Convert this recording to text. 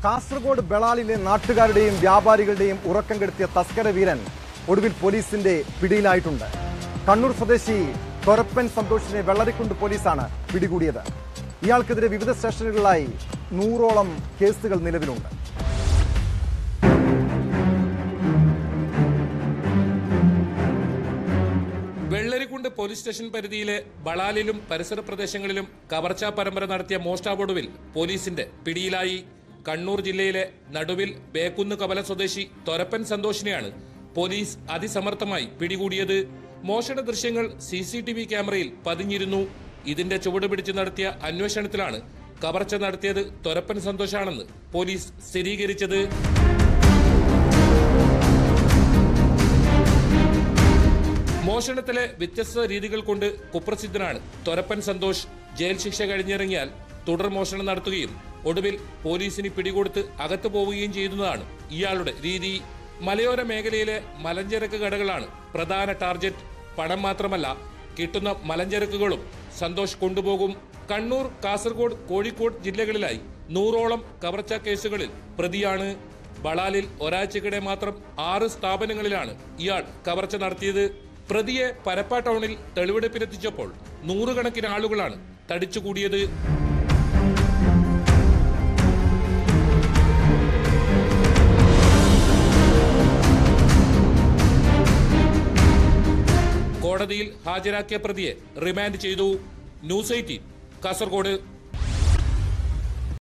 കാസർഗോഡ് ബളാലിലെ നാട്ടുകാരുടെയും വ്യാപാരികളുടെയും ഉറക്കം കെടുത്തിയ തസ്കര വീരൻ ഒടുവിൽ പോലീസിന്റെ പിടിയിലായിട്ടുണ്ട് കണ്ണൂർ സ്വദേശി തൊരപ്പൻ സന്തോഷിനെ വെള്ളരിക്കുണ്ട് പോലീസാണ് പിടികൂടിയത് ഇയാൾക്കെതിരെ വിവിധ സ്റ്റേഷനുകളിലായി നൂറോളം കേസുകൾ നിലവിലുണ്ട് വെള്ളരിക്കുണ്ട് പോലീസ് സ്റ്റേഷൻ പരിധിയിലെ ബളാലിലും പരിസര പ്രദേശങ്ങളിലും കവർച്ചാ പരമ്പര നടത്തിയ മോഷ്ടാവൊടുവിൽ പോലീസിന്റെ പിടിയിലായി കണ്ണൂർ ജില്ലയിലെ നടുവിൽ ബേക്കുന്ന് കവല സ്വദേശി തൊരപ്പൻ സന്തോഷിനെയാണ് പോലീസ് അതിസമർത്ഥമായി പിടികൂടിയത് മോഷണ ദൃശ്യങ്ങൾ സി സി ടി വി ക്യാമറയിൽ പതിഞ്ഞിരുന്നു ഇതിന്റെ ചുവട് പിടിച്ച് നടത്തിയ അന്വേഷണത്തിലാണ് കവർച്ച നടത്തിയത് തൊരപ്പൻ സന്തോഷാണെന്ന് പോലീസ് സ്ഥിരീകരിച്ചത് മോഷണത്തിലെ വ്യത്യസ്ത രീതികൾ കൊണ്ട് കുപ്രസിദ്ധനാണ് തൊരപ്പൻ സന്തോഷ് ജയിൽ ശിക്ഷ കഴിഞ്ഞിറങ്ങിയാൽ തുടർ മോഷണം നടത്തുകയും ഒടുവിൽ പോലീസിന് പിടികൊടുത്ത് അകത്തു പോവുകയും ചെയ്യുന്നതാണ് ഇയാളുടെ രീതി മലയോര മേഖലയിലെ മലഞ്ചരക്ക് കടകളാണ് പ്രധാന ടാർഗറ്റ് പണം മാത്രമല്ല കിട്ടുന്ന മലഞ്ചരക്കുകളും സന്തോഷ് കൊണ്ടുപോകും കണ്ണൂർ കാസർഗോഡ് കോഴിക്കോട് ജില്ലകളിലായി നൂറോളം കവർച്ചാ കേസുകളിൽ പ്രതിയാണ് ബളാലിൽ ഒരാഴ്ചക്കിടെ മാത്രം ആറ് സ്ഥാപനങ്ങളിലാണ് ഇയാൾ കവർച്ച നടത്തിയത് പ്രതിയെ പരപ്പ ടൗണിൽ തെളിവെടുപ്പിനെത്തിച്ചപ്പോൾ നൂറുകണക്കിന് ആളുകളാണ് തടിച്ചുകൂടിയത് കോടതിയിൽ ഹാജരാക്കിയ പ്രതിയെ റിമാൻഡ് ചെയ്തു ന്യൂസ് എയ്റ്റീൻ കാസർഗോഡ്